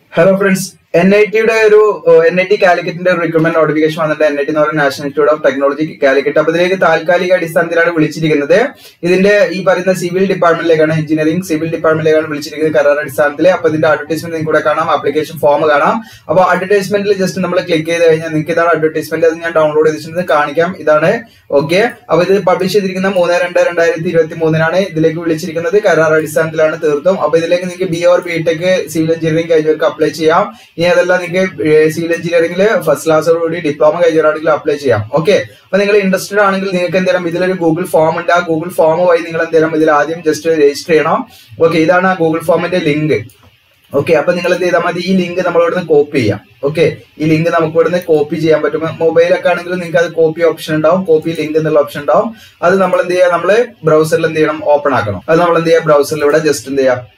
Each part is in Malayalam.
ഹലോ ഫ്രണ്ട്സ് എൻ ഐ ടിയുടെ ഒരു എൻ ഐ ടി കാലിക്കറ്റിന്റെ ഒരു റിക്രൂട്ട്മെന്റ് നോട്ടിഫിക്കേഷൻ വന്നിട്ട് എൻ ഐ ടി എന്ന് പറയുന്ന National Institute of Technology Calicut അപ്പൊ ഇതിലേക്ക് താൽക്കാലിക അടിസ്ഥാനത്തിലാണ് വിളിച്ചിരിക്കുന്നത് ഇതിന്റെ ഈ പറയുന്ന സിവിൽ ഡിപ്പാർട്ട്മെന്റിലേക്കാണ് എഞ്ചിനീയറിംഗ് സിവിൽ ഡിപ്പാർട്ട്മെന്റിലേക്കാണ് വിളിച്ചിരിക്കുന്നത് കരാർ അടിസ്ഥാനത്തിൽ അപ്പൊ ഇതിന്റെ അഡ്വർടൈസ്മെന്റ് നിങ്ങൾക്ക് കൂടെ കാണാം ആപ്ലിക്കേഷൻ ഫോം കാണാം അപ്പൊ അഡ്വർടൈസ്മെന്റിൽ ജസ്റ്റ് നമ്മൾ ക്ലിക്ക് ചെയ്ത് കഴിഞ്ഞാൽ നിങ്ങൾക്ക് ഇതാണ് അഡ്വർടൈസ്മെന്റ് അത് ഞാൻ ഡൗൺലോഡ് ചെയ്തിട്ടുണ്ട് കാണിക്കാം ഇതാണ് ഓക്കെ അപ്പൊ ഇത് പബ്ലിഷ് ചെയ്തിരിക്കുന്ന മൂന്ന് രണ്ട് രണ്ടായിരത്തി ഇരുപത്തി മൂന്നിനാണ് ഇതിലേക്ക് വിളിച്ചിരിക്കുന്നത് കരാർ അടിസ്ഥാനത്തിലാണ് തീർത്തും അപ്പൊ ഇതിലേക്ക് നിങ്ങൾക്ക് B or B tech civil engineering കഴിഞ്ഞവർക്ക് അപ്ലൈ ചെയ്യാം ഇനി അതല്ല നിങ്ങൾക്ക് സിവിൽ എഞ്ചിനീയറിംഗിൽ ഫസ്റ്റ് ക്ലാസ്സോടുകൂടി ഡിപ്ലോമ കഴിഞ്ഞവരാണെങ്കിൽ അപ്ലൈ ചെയ്യാം ഓക്കെ അപ്പൊ നിങ്ങൾ ഇൻട്രസ്റ്റഡ് ആണെങ്കിൽ നിങ്ങൾക്ക് എന്തെങ്കിലും ഇതിലൊരു ഗൂഗിൾ ഫോം ഉണ്ട് ആ ഗൂഗിൾ ഫോം വഴി നിങ്ങൾ എന്തെങ്കിലും ഇതിൽ ആദ്യം ജസ്റ്റ് രജിസ്റ്റർ ചെയ്യണം ഓക്കെ ഇതാണ് ആ ഗൂഗിൾ ഫോമിന്റെ ലിങ്ക് ഓക്കെ അപ്പൊ നിങ്ങൾ എന്ത് ചെയ്താൽ മതി ഈ ലിങ്ക് നമ്മൾ ഇവിടുന്ന് കോപ്പി ചെയ്യാം ഓക്കെ ഈ ലിങ്ക് നമുക്ക് ഇവിടുന്ന് കോപ്പി ചെയ്യാൻ പറ്റും മൊബൈലൊക്കെ ആണെങ്കിൽ നിങ്ങൾക്ക് അത് കോപ്പി ഓപ്ഷൻ ഉണ്ടാവും കോപ്പി ലിങ്ക് എന്നുള്ള ഓപ്ഷൻ ഉണ്ടാവും അത് നമ്മൾ എന്ത് ചെയ്യുക നമ്മൾ ബ്രൗസറിൽ എന്ത് ചെയ്യണം ഓപ്പൺ ആക്കണം അത് നമ്മൾ എന്ത് ചെയ്യുക ബ്രൗസറിൽ ഇവിടെ ജസ്റ്റ് എന്ത് ചെയ്യാം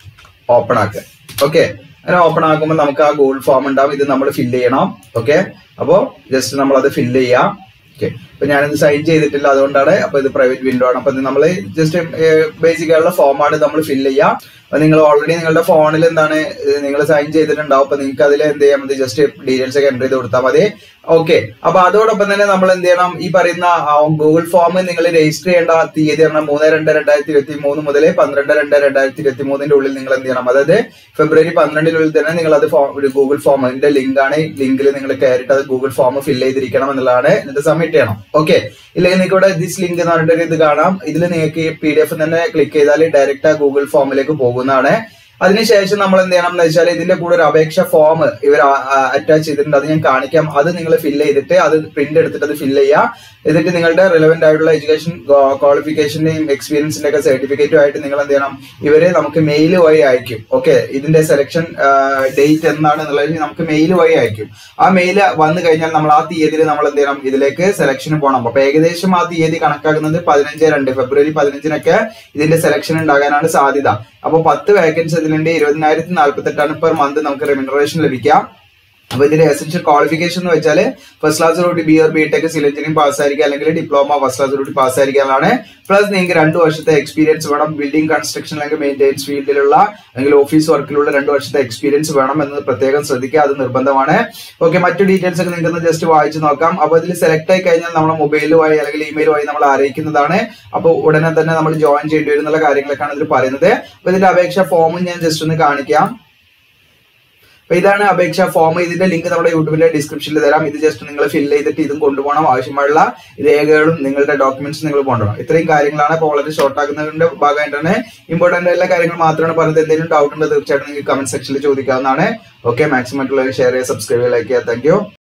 ഓപ്പൺ ആക്കുക ഓക്കെ അങ്ങനെ ഓപ്പൺ ആക്കുമ്പോൾ നമുക്ക് ആ ഗൂഗിൾ ഫോം ഉണ്ടാവും ഇത് നമ്മൾ ഫില്ല് ചെയ്യണം ഓക്കെ അപ്പോൾ ജസ്റ്റ് നമ്മൾ അത് ഫില്ല് ചെയ്യാം ഓക്കെ അപ്പൊ ഞാനിത് സൈൻ ചെയ്തിട്ടില്ല അതുകൊണ്ടാണ് അപ്പൊ ഇത് പ്രൈവറ്റ് വിൻഡോ ആണ് അപ്പൊ നമ്മൾ ജസ്റ്റ് ബേസിക് ആയിട്ടുള്ള ഫോമാണ് നമ്മൾ ഫില്ല് ചെയ്യാം അപ്പൊ നിങ്ങൾ ഓൾറെഡി നിങ്ങളുടെ ഫോണിൽ എന്താണ് നിങ്ങൾ സൈൻ ചെയ്തിട്ടുണ്ടാവും അപ്പൊ നിങ്ങൾക്ക് അതിൽ എന്ത് ചെയ്യാൻ മതി ജസ്റ്റ് ഡീറ്റെയിൽസ് ഒക്കെ എൻ്റർ ചെയ്ത് കൊടുത്താൽ മതി ഓക്കെ അപ്പൊ അതോടൊപ്പം തന്നെ നമ്മൾ എന്ത് ചെയ്യണം ഈ പറയുന്ന ഗൂഗിൾ ഫോം നിങ്ങൾ രജിസ്റ്റർ ചെയ്യേണ്ട തീയതി പറഞ്ഞാൽ മൂന്ന് രണ്ട് രണ്ടായിരത്തി ഇരുപത്തി മൂന്ന് മുതൽ പന്ത്രണ്ട് രണ്ട് രണ്ടായിരത്തി ഇരുപത്തി മൂന്നിന്റെ ഉള്ളിൽ നിങ്ങൾ എന്ത് ചെയ്യണം അതായത് ഫെബ്രുവരി പന്ത്രണ്ടിനുള്ളിൽ തന്നെ നിങ്ങൾ അത് ഫോം ഒരു ഗൂഗിൾ ഫോം അതിന്റെ ലിങ്ക് ആണ് ലിങ്കിൽ നിങ്ങൾ കയറിയിട്ട് അത് ഗൂഗിൾ ഫോം ഫില്ല് ചെയ്തിരിക്കണം എന്നുള്ളതാണ് എന്നിട്ട് സബ്മിറ്റ് ചെയ്യണം ഓക്കെ ഇല്ലെങ്കിൽ നിങ്ങൾക്ക് ഇവിടെ ദിസ് ലിങ്ക് എന്ന് പറഞ്ഞിട്ട് ഇത് കാണാം ഇതിൽ നിങ്ങൾക്ക് പി ഡി എഫ് തന്നെ ക്ലിക്ക് ചെയ്താൽ ഡയറക്റ്റ് ആ ഗൂഗിൾ ഫോമിലേക്ക് പോകുന്നതാണ് അതിനുശേഷം നമ്മൾ എന്ത് ചെയ്യണം എന്ന് വെച്ചാൽ ഇതിന്റെ കൂടെ ഒരു അപേക്ഷ ഫോം ഇവർ അറ്റാച്ച് ചെയ്തിട്ടുണ്ട് അത് ഞാൻ കാണിക്കാം അത് നിങ്ങൾ ഫില്ല് ചെയ്തിട്ട് അത് പ്രിന്റ് എടുത്തിട്ട് അത് ഫില്ല് ചെയ്യുക എന്നിട്ട് നിങ്ങളുടെ റിലവന്റ് ആയിട്ടുള്ള എഡ്യൂക്കേഷൻ ക്വാളിഫിക്കേഷന്റെയും എക്സ്പീരിയൻസിന്റെ ഒക്കെ സർട്ടിഫിക്കറ്റും ആയിട്ട് നിങ്ങൾ എന്ത് ചെയ്യണം ഇവരെ നമുക്ക് മെയിൽ വഴി അയക്കും ഓക്കെ ഇതിന്റെ സെലക്ഷൻ ഡേറ്റ് എന്നാണ് എന്നുള്ളത് നമുക്ക് മെയിൽ വഴി അയക്കും ആ മെയിൽ വന്നു കഴിഞ്ഞാൽ നമ്മൾ ആ തീയതിയിൽ നമ്മൾ എന്ത് ചെയ്യണം ഇതിലേക്ക് സെലക്ഷന് പോകണം അപ്പൊ ഏകദേശം ആ തീയതി കണക്കാക്കുന്നത് പതിനഞ്ച് രണ്ട് ഫെബ്രുവരി പതിനഞ്ചിനൊക്കെ ഇതിന്റെ സെലക്ഷൻ ഉണ്ടാകാനാണ് സാധ്യത അപ്പൊ പത്ത് വേക്കൻസി ഇതിലുണ്ട് ഇരുപതിനായിരത്തി നാല്പത്തി എട്ടാണ് പെർ മന്ത് നമുക്ക് റെമ്യൂണറേഷൻ ലഭിക്കാം അപ്പൊ ഇതിന്റെ എസെൻഷ്യൽ ക്വാളിഫിക്കേഷൻ എന്ന് വെച്ചാൽ ഫസ്റ്റ് ക്ലാസ്സിലൂടെ B or B tech civil engineering പാസ്സായിരിക്കുക അല്ലെങ്കിൽ ഡിപ്ലോമ ഫസ്റ്റ് ക്ലാസ്സിലൂടെ പാസ്സായിരിക്കാനാണ് പ്ലസ് നിങ്ങൾക്ക് രണ്ട് വർഷത്തെ എക്സ്പീരിയൻസ് വേണം ബിൽഡിംഗ് കൺസ്ട്രക്ഷൻ അല്ലെങ്കിൽ മെയിൻ്റെനൻസ് ഫീൽഡിലുള്ള അല്ലെങ്കിൽ ഓഫീസ് വർക്കിലുള്ള രണ്ട് വർഷത്തെ എക്സ്പീരിയൻസ് വേണം എന്ന് പ്രത്യേകം ശ്രദ്ധിക്കുക അത് നിർബന്ധമാണ് ഓക്കെ മറ്റു ഡീറ്റെയിൽസ് ഒക്കെ നിങ്ങൾക്ക് ജസ്റ്റ് വായിച്ചു നോക്കാം അപ്പൊ ഇതിൽ സെലക്ട് ആയി കഴിഞ്ഞാൽ നമ്മുടെ മൊബൈൽ വഴി അല്ലെങ്കിൽ ഇമെയിൽ വഴി നമ്മൾ അറിയിക്കുന്നതാണ് അപ്പോൾ ഉടനെ തന്നെ നമ്മൾ ജോയിൻ ചെയ്യേണ്ടി വരും എന്നുള്ള കാര്യങ്ങളൊക്കെയാണ് ഇതിൽ പറയുന്നത് അപ്പൊ ഇതിന്റെ അപേക്ഷ ഫോമും ഞാൻ ജസ്റ്റ് ഒന്ന് കാണിക്കാം അപ്പൊ ഇതാണ് അപേക്ഷ ഫോം ഇതിന്റെ ലിങ്ക് നമ്മുടെ യൂട്യൂബിലെ ഡിസ്ക്രിപ്ഷനിൽ തരാം ഇത് ജസ്റ്റ് നിങ്ങൾ ഫില്ല് ചെയ്തിട്ട് ഇതും കൊണ്ടുപോകണം ആവശ്യമുള്ള രേഖകളും നിങ്ങളുടെ ഡോക്യുമെന്റ്സ് നിങ്ങൾ കൊണ്ടുപോകണം ഇത്രയും കാര്യങ്ങളാണ് അപ്പോൾ വളരെ ഷോർട്ട് ആക്കുന്നതിന്റെ ഭാഗമായിട്ടാണ് ഇമ്പോർട്ടന്റ് എല്ലാ കാര്യങ്ങളും മാത്രമാണ് പറഞ്ഞത് എന്തെങ്കിലും ഡൗട്ട് ഉണ്ടോ തീർച്ചയായിട്ടും നിങ്ങൾക്ക് കമന്റ് സെക്ഷനിൽ ചോദിക്കാവുന്നതാണ് ഓക്കെ മാക്സിമം ആയിട്ടുള്ള ഷെയർ ചെയ്യുക സബ്സ്ക്രൈബ് ചെയ്യുക ലൈക്ക് ചെയ്യുക താങ്ക്